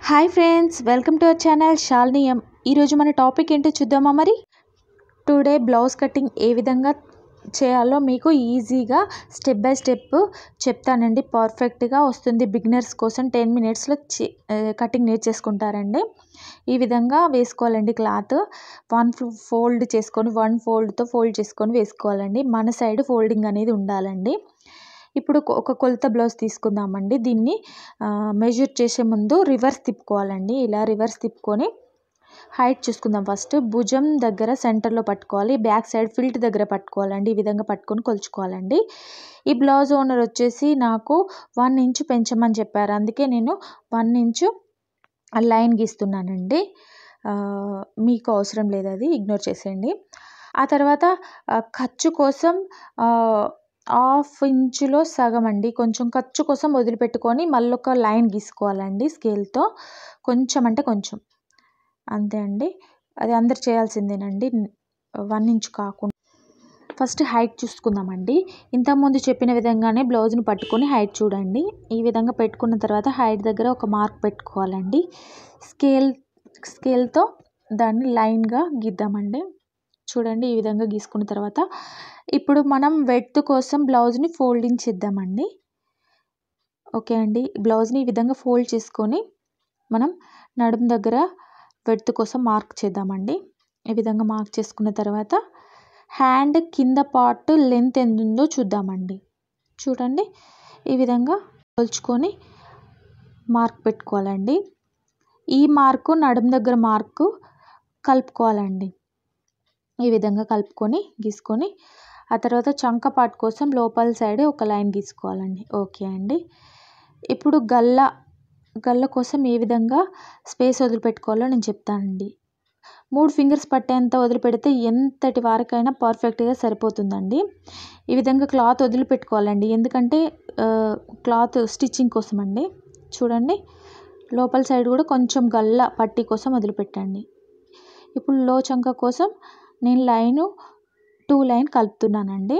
hi friends welcome to our channel శాలినియం ఈరోజు మన టాపిక్ ఏంటో చూద్దామా మరి టుడే బ్లౌజ్ కటింగ్ ఏ విధంగా చేయాలో మీకు ఈజీగా స్టెప్ బై స్టెప్ చెప్తానండి పర్ఫెక్ట్గా వస్తుంది బిగినర్స్ కోసం టెన్ మినిట్స్లో కటింగ్ నేర్చేసుకుంటారండి ఈ విధంగా వేసుకోవాలండి క్లాత్ వన్ ఫోల్డ్ చేసుకొని వన్ ఫోల్డ్తో ఫోల్డ్ చేసుకొని వేసుకోవాలండి మన సైడ్ ఫోల్డింగ్ అనేది ఉండాలండి ఇప్పుడు ఒక కొలత బ్లౌజ్ తీసుకుందామండి దీన్ని మెజర్ చేసే ముందు రివర్స్ తిప్పుకోవాలండి ఇలా రివర్స్ తిప్పుకొని హైట్ చూసుకుందాం ఫస్ట్ భుజం దగ్గర సెంటర్లో పట్టుకోవాలి బ్యాక్ సైడ్ ఫిల్ట్ దగ్గర పట్టుకోవాలండి ఈ విధంగా పట్టుకొని కొలుచుకోవాలండి ఈ బ్లౌజ్ ఓనర్ వచ్చేసి నాకు వన్ ఇంచ్ పెంచమని చెప్పారు అందుకే నేను వన్ ఇంచు లైన్ గీస్తున్నానండి మీకు అవసరం లేదు అది ఇగ్నోర్ చేసేయండి ఆ తర్వాత ఖర్చు కోసం హాఫ్ ఇంచులో సగం అండి కొంచెం ఖర్చు కోసం వదిలిపెట్టుకొని మళ్ళీ ఒక లైన్ గీసుకోవాలండి స్కేల్తో కొంచెం అంటే కొంచెం అంతే అండి అది అందరు చేయాల్సిందేనండి వన్ ఇంచ్ కాకుండా ఫస్ట్ హైట్ చూసుకుందామండి ఇంతకుముందు చెప్పిన విధంగానే బ్లౌజ్ని పట్టుకొని హైట్ చూడండి ఈ విధంగా పెట్టుకున్న తర్వాత హైట్ దగ్గర ఒక మార్క్ పెట్టుకోవాలండి స్కేల్ స్కేల్తో దాన్ని లైన్గా గీద్దామండి చూడండి ఈ విధంగా గీసుకున్న తర్వాత ఇప్పుడు మనం వెడ్త్ కోసం బ్లౌజ్ని ఫోల్డింగ్ చేద్దామండి ఓకే అండి బ్లౌజ్ని ఈ విధంగా ఫోల్డ్ చేసుకొని మనం నడుము దగ్గర వెడ్త్ కోసం మార్క్ చేద్దామండి ఈ విధంగా మార్క్ చేసుకున్న తర్వాత హ్యాండ్ కింద పార్ట్ లెంత్ ఎంత ఉందో చూద్దామండి చూడండి ఈ విధంగా కొలుచుకొని మార్క్ పెట్టుకోవాలండి ఈ మార్కు నడుము దగ్గర మార్కు కలుపుకోవాలండి ఈ విధంగా కలుపుకొని గీసుకొని ఆ తర్వాత చంక పార్ట్ కోసం లోపల సైడ్ ఒక లైన్ గీసుకోవాలండి ఓకే అండి ఇప్పుడు గల్ల గల్ల కోసం ఏ విధంగా స్పేస్ వదిలిపెట్టుకోవాలో నేను చెప్తానండి మూడు ఫింగర్స్ పట్టేంత వదిలిపెడితే ఎంతటి వారికైనా పర్ఫెక్ట్గా సరిపోతుందండి ఈ విధంగా క్లాత్ వదిలిపెట్టుకోవాలండి ఎందుకంటే క్లాత్ స్టిచ్చింగ్ కోసం అండి చూడండి లోపల సైడ్ కూడా కొంచెం గల్ల పట్టీ కోసం వదిలిపెట్టండి ఇప్పుడు లో చంక కోసం నేను లైను టూ లైన్ కలుపుతున్నానండి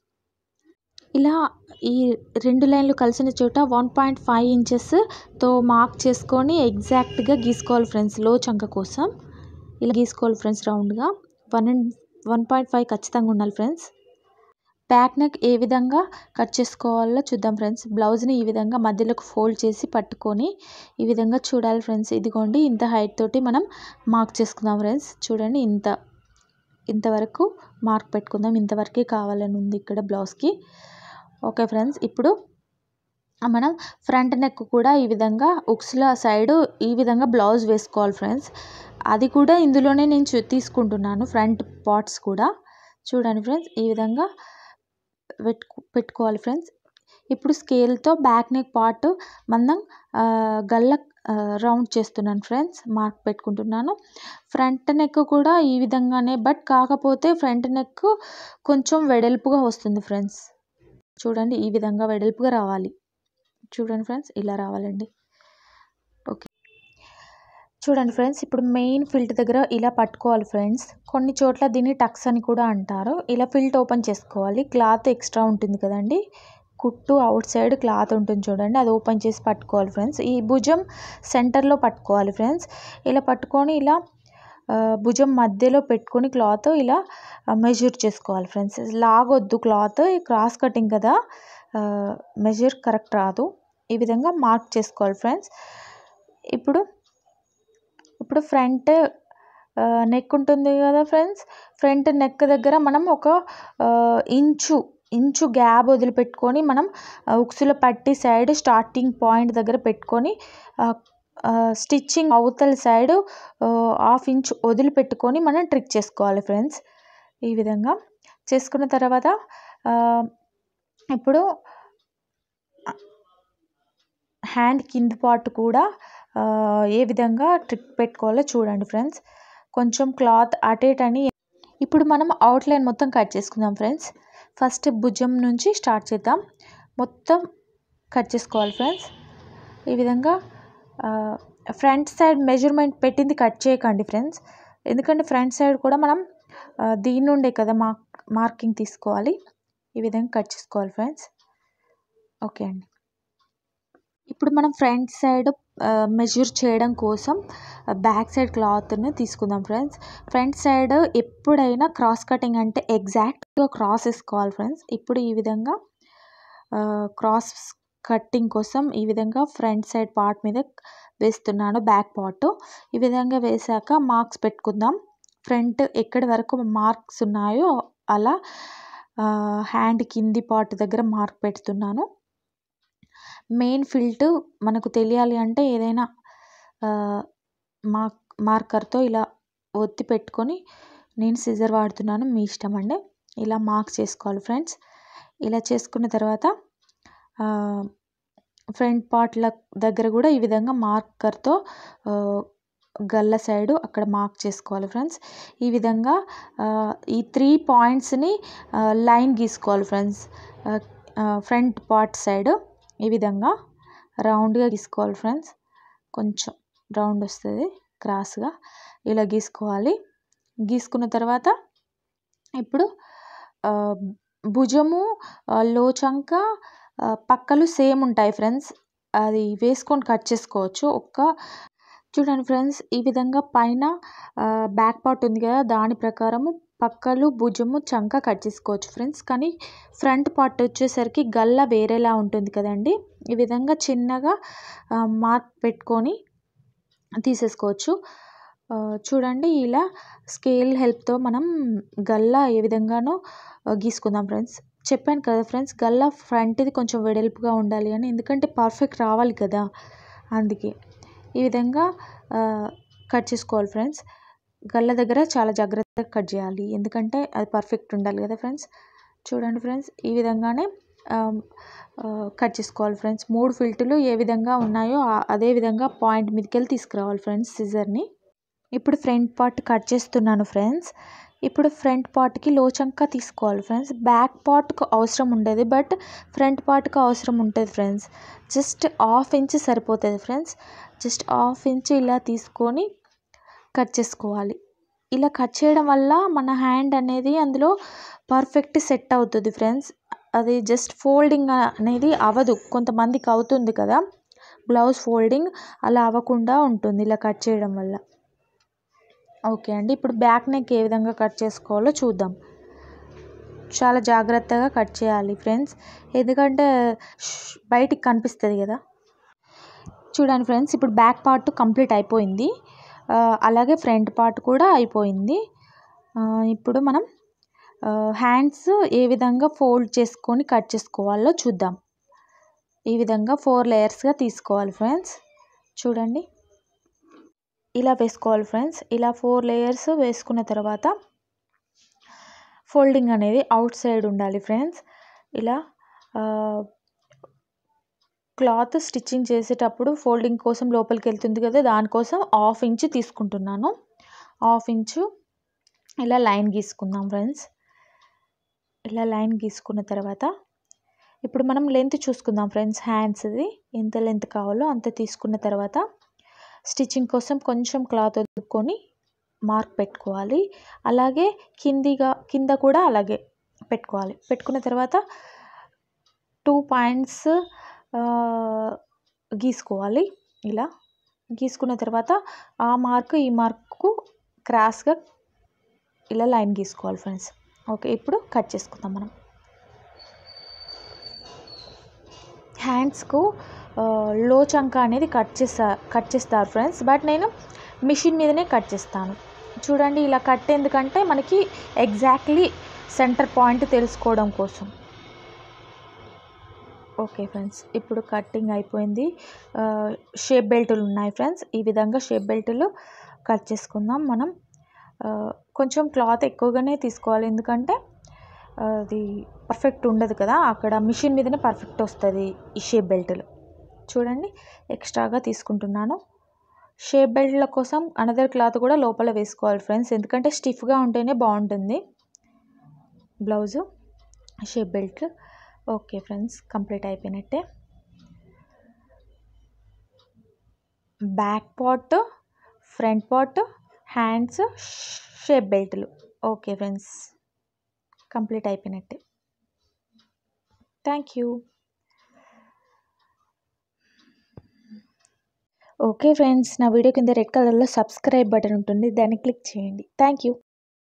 ఇలా ఈ రెండు లైన్లు కలిసిన చోట వన్ పాయింట్ ఫైవ్ ఇంచెస్తో మార్క్ చేసుకొని ఎగ్జాక్ట్గా గీసుకోవాలి ఫ్రెండ్స్ లో చంక కోసం ఇలా గీసుకోవాలి ఫ్రెండ్స్ రౌండ్గా one and one point five ఖచ్చితంగా ఉండాలి ఫ్రెండ్స్ బ్యాక్ నెక్ ఏ విధంగా కట్ చేసుకోవాలో చూద్దాం ఫ్రెండ్స్ బ్లౌజ్ని ఈ విధంగా మధ్యలోకి ఫోల్డ్ చేసి పట్టుకొని ఈ విధంగా చూడాలి ఫ్రెండ్స్ ఇదిగోండి ఇంత హైట్ తోటి మనం మార్క్ చేసుకుందాం ఫ్రెండ్స్ చూడండి ఇంత ఇంతవరకు మార్క్ పెట్టుకుందాం ఇంతవరకే కావాలని ఉంది ఇక్కడ బ్లౌజ్కి ఓకే ఫ్రెండ్స్ ఇప్పుడు మనం ఫ్రంట్ నెక్ కూడా ఈ విధంగా ఉక్స్ల సైడ్ ఈ విధంగా బ్లౌజ్ వేసుకోవాలి ఫ్రెండ్స్ అది కూడా ఇందులోనే నేను తీసుకుంటున్నాను ఫ్రంట్ పార్ట్స్ కూడా చూడండి ఫ్రెండ్స్ ఈ విధంగా పెట్టుకు పెట్టుకోవాలి ఫ్రెండ్స్ ఇప్పుడు స్కేల్తో బ్యాక్ నెక్ పార్ట్ మనం గల్ల రౌండ్ చేస్తున్నాను ఫ్రెండ్స్ మార్క్ పెట్టుకుంటున్నాను ఫ్రంట్ నెక్ కూడా ఈ విధంగానే బట్ కాకపోతే ఫ్రంట్ నెక్ కొంచెం వెడల్పుగా వస్తుంది ఫ్రెండ్స్ చూడండి ఈ విధంగా వెడల్పుగా రావాలి చూడండి ఫ్రెండ్స్ ఇలా రావాలండి ఓకే చూడండి ఫ్రెండ్స్ ఇప్పుడు మెయిన్ ఫిల్ట్ దగ్గర ఇలా పట్టుకోవాలి ఫ్రెండ్స్ కొన్ని చోట్ల దీన్ని టక్స్ అని కూడా అంటారు ఇలా ఫిల్ట్ ఓపెన్ చేసుకోవాలి క్లాత్ ఎక్స్ట్రా ఉంటుంది కదండి కుట్టు అవుట్ సైడ్ క్లాత్ ఉంటుంది చూడండి అది ఓపెన్ చేసి పట్టుకోవాలి ఫ్రెండ్స్ ఈ భుజం సెంటర్లో పట్టుకోవాలి ఫ్రెండ్స్ ఇలా పట్టుకొని ఇలా భుజం మధ్యలో పెట్టుకొని క్లాత్ ఇలా మెజర్ చేసుకోవాలి ఫ్రెండ్స్ లాగొద్దు క్లాత్ క్రాస్ కటింగ్ కదా మెజర్ కరెక్ట్ రాదు ఈ విధంగా మార్క్ చేసుకోవాలి ఫ్రెండ్స్ ఇప్పుడు ఇప్పుడు ఫ్రంట్ నెక్ ఉంటుంది కదా ఫ్రెండ్స్ ఫ్రంట్ నెక్ దగ్గర మనం ఒక ఇంచు ఇంచు గ్యాప్ వదిలిపెట్టుకొని మనం ఉక్సుల పట్టి సైడ్ స్టార్టింగ్ పాయింట్ దగ్గర పెట్టుకొని స్టిచ్చింగ్ అవతల సైడ్ హాఫ్ ఇంచ్ వదిలిపెట్టుకొని మనం ట్రిక్ చేసుకోవాలి ఫ్రెండ్స్ ఈ విధంగా చేసుకున్న తర్వాత ఇప్పుడు హ్యాండ్ కింద పార్ట్ కూడా ఏ విధంగా ట్రిక్ పెట్టుకోవాలో చూడండి ఫ్రెండ్స్ కొంచెం క్లాత్ అటేట్ అని ఇప్పుడు మనం అవుట్లైన్ మొత్తం కట్ చేసుకుందాం ఫ్రెండ్స్ ఫస్ట్ భుజం నుంచి స్టార్ట్ చేద్దాం మొత్తం కట్ చేసుకోవాలి ఫ్రెండ్స్ ఈ విధంగా ఫ్రంట్ సైడ్ మెజర్మెంట్ పెట్టింది కట్ చేయకండి ఫ్రెండ్స్ ఎందుకంటే ఫ్రంట్ సైడ్ కూడా మనం దీని నుండే కదా మార్క్ మార్కింగ్ తీసుకోవాలి ఈ విధంగా కట్ చేసుకోవాలి ఫ్రెండ్స్ ఓకే అండి ఇప్పుడు మనం ఫ్రంట్ సైడ్ మెజర్ చేయడం కోసం బ్యాక్ సైడ్ క్లాత్ని తీసుకుందాం ఫ్రెండ్స్ ఫ్రంట్ సైడ్ ఎప్పుడైనా క్రాస్ కటింగ్ అంటే ఎగ్జాక్ట్గా క్రాస్ వేసుకోవాలి ఫ్రెండ్స్ ఇప్పుడు ఈ విధంగా క్రాస్ కట్టింగ్ కోసం ఈ విధంగా ఫ్రంట్ సైడ్ పార్ట్ మీద వేస్తున్నాను బ్యాక్ పార్ట్ ఈ విధంగా వేసాక మార్క్స్ పెట్టుకుందాం ఫ్రంట్ ఎక్కడి వరకు మార్క్స్ ఉన్నాయో అలా హ్యాండ్ కింది పార్ట్ దగ్గర మార్క్ పెడుతున్నాను మెయిన్ ఫిల్ట్ మనకు తెలియాలి అంటే ఏదైనా మార్క్ మార్కర్తో ఇలా ఒత్తి పెట్టుకొని నేను సిజర్ వాడుతున్నాను మీ ఇష్టం అండి ఇలా మార్క్ చేసుకోవాలి ఫ్రెండ్స్ ఇలా చేసుకున్న తర్వాత ఫ్రంట్ పార్ట్ల దగ్గర కూడా ఈ విధంగా మార్కర్తో గల్ల సైడు అక్కడ మార్క్ చేసుకోవాలి ఫ్రెండ్స్ ఈ విధంగా ఈ త్రీ పాయింట్స్ని లైన్ గీసుకోవాలి ఫ్రెండ్స్ ఫ్రంట్ పార్ట్ సైడ్ ఈ విధంగా రౌండ్గా గీసుకోవాలి ఫ్రెండ్స్ కొంచెం రౌండ్ వస్తుంది క్రాస్గా ఇలా గీసుకోవాలి గీసుకున్న తర్వాత ఇప్పుడు భుజము లోచంక పక్కలు సేమ్ ఉంటాయి ఫ్రెండ్స్ అది వేసుకొని కట్ చేసుకోవచ్చు ఒక్క చూడండి ఫ్రెండ్స్ ఈ విధంగా పైన బ్యాక్ పార్ట్ ఉంది కదా దాని ప్రకారము పక్కలు భుజము చంక కట్ చేసుకోవచ్చు ఫ్రెండ్స్ కానీ ఫ్రంట్ పార్ట్ వచ్చేసరికి గల్ల వేరేలా ఉంటుంది కదండి ఈ విధంగా చిన్నగా మార్క్ పెట్టుకొని తీసేసుకోవచ్చు చూడండి ఇలా స్కేల్ హెల్ప్తో మనం గల్ల ఏ విధంగానో గీసుకుందాం ఫ్రెండ్స్ చెప్పాను కదా ఫ్రెండ్స్ గల్ల ఫ్రంట్ది కొంచెం వెడల్పుగా ఉండాలి అని ఎందుకంటే పర్ఫెక్ట్ రావాలి కదా అందుకే ఈ విధంగా కట్ చేసుకోవాలి ఫ్రెండ్స్ గల్ల దగ్గర చాలా జాగ్రత్తగా కట్ చేయాలి ఎందుకంటే అది పర్ఫెక్ట్ ఉండాలి కదా ఫ్రెండ్స్ చూడండి ఫ్రెండ్స్ ఈ విధంగానే కట్ చేసుకోవాలి ఫ్రెండ్స్ మూడు ఫిల్టులు ఏ విధంగా ఉన్నాయో అదే విధంగా పాయింట్ మీదకి వెళ్ళి తీసుకురావాలి ఫ్రెండ్స్ సిజర్ని ఇప్పుడు ఫ్రంట్ పార్ట్ కట్ చేస్తున్నాను ఫ్రెండ్స్ ఇప్పుడు ఫ్రంట్ పార్ట్కి లోచంకా తీసుకోవాలి ఫ్రెండ్స్ బ్యాక్ పార్ట్కి అవసరం ఉండదు బట్ ఫ్రంట్ పార్ట్కి అవసరం ఉంటుంది ఫ్రెండ్స్ జస్ట్ హాఫ్ ఇంచ్ సరిపోతుంది ఫ్రెండ్స్ జస్ట్ హాఫ్ ఇంచ్ ఇలా తీసుకొని కట్ చేసుకోవాలి ఇలా కట్ చేయడం వల్ల మన హ్యాండ్ అనేది అందులో పర్ఫెక్ట్ సెట్ అవుతుంది ఫ్రెండ్స్ అది జస్ట్ ఫోల్డింగ్ అనేది అవ్వదు కొంతమందికి అవుతుంది కదా బ్లౌజ్ ఫోల్డింగ్ అలా అవ్వకుండా ఉంటుంది ఇలా కట్ చేయడం వల్ల ఓకే అండి ఇప్పుడు బ్యాక్ నెక్ ఏ విధంగా కట్ చేసుకోవాలో చూద్దాం చాలా జాగ్రత్తగా కట్ చేయాలి ఫ్రెండ్స్ ఎందుకంటే బయటికి కనిపిస్తుంది కదా చూడండి ఫ్రెండ్స్ ఇప్పుడు బ్యాక్ పార్ట్ కంప్లీట్ అయిపోయింది అలాగే ఫ్రంట్ పార్ట్ కూడా అయిపోయింది ఇప్పుడు మనం హ్యాండ్స్ ఏ విధంగా ఫోల్డ్ చేసుకొని కట్ చేసుకోవాలో చూద్దాం ఈ విధంగా ఫోర్ లేయర్స్గా తీసుకోవాలి ఫ్రెండ్స్ చూడండి ఇలా వేసుకోవాలి ఫ్రెండ్స్ ఇలా ఫోర్ లేయర్స్ వేసుకున్న తర్వాత ఫోల్డింగ్ అనేది అవుట్ సైడ్ ఉండాలి ఫ్రెండ్స్ ఇలా క్లాత్ స్టిచ్చింగ్ చేసేటప్పుడు ఫోల్డింగ్ కోసం లోపలికి వెళ్తుంది కదా దానికోసం హాఫ్ ఇంచ్ తీసుకుంటున్నాను హాఫ్ ఇంచు ఇలా లైన్ గీసుకుందాం ఫ్రెండ్స్ ఇలా లైన్ గీసుకున్న తర్వాత ఇప్పుడు మనం లెంత్ చూసుకుందాం ఫ్రెండ్స్ హ్యాండ్స్ది ఎంత లెంత్ కావాలో అంత తీసుకున్న తర్వాత స్టిచ్చింగ్ కోసం కొంచెం క్లాత్ వదులుకొని మార్క్ పెట్టుకోవాలి అలాగే కిందిగా కింద కూడా అలాగే పెట్టుకోవాలి పెట్టుకున్న తర్వాత టూ పాయింట్స్ గీసుకోవాలి ఇలా గీసుకున్న తర్వాత ఆ మార్క్ ఈ మార్కు క్రాస్గా ఇలా లైన్ గీసుకోవాలి ఫ్రెండ్స్ ఓకే ఇప్పుడు కట్ చేసుకుందాం మనం హ్యాండ్స్కు లో చంక అనేది కట్ చేస్తా కట్ చేస్తారు ఫ్రెండ్స్ బట్ నేను మిషన్ మీదనే కట్ చేస్తాను చూడండి ఇలా కట్ ఎందుకంటే మనకి ఎగ్జాక్ట్లీ సెంటర్ పాయింట్ తెలుసుకోవడం కోసం ఓకే ఫ్రెండ్స్ ఇప్పుడు కట్టింగ్ అయిపోయింది షేప్ బెల్టులు ఉన్నాయి ఫ్రెండ్స్ ఈ విధంగా షేప్ బెల్టులు కట్ చేసుకుందాం మనం కొంచెం క్లాత్ ఎక్కువగానే తీసుకోవాలి ఎందుకంటే అది పర్ఫెక్ట్ ఉండదు కదా అక్కడ మిషన్ మీదనే పర్ఫెక్ట్ వస్తుంది ఈ షేప్ బెల్టులు చూడండి ఎక్స్ట్రాగా తీసుకుంటున్నాను షేప్ బెల్ట్ల కోసం అనదర్ క్లాత్ కూడా లోపల వేసుకోవాలి ఫ్రెండ్స్ ఎందుకంటే స్టిఫ్గా ఉంటేనే బాగుంటుంది blouse shape belt okay friends complete అయిపోయినట్టే back part front part hands shape బెల్ట్లు ఓకే ఫ్రెండ్స్ కంప్లీట్ అయిపోయినట్టే థ్యాంక్ యూ ఓకే ఫ్రెండ్స్ నా వీడియో కింద రెడ్ కలర్లో సబ్స్క్రైబ్ బటన్ ఉంటుంది దాన్ని క్లిక్ చేయండి థ్యాంక్ యూ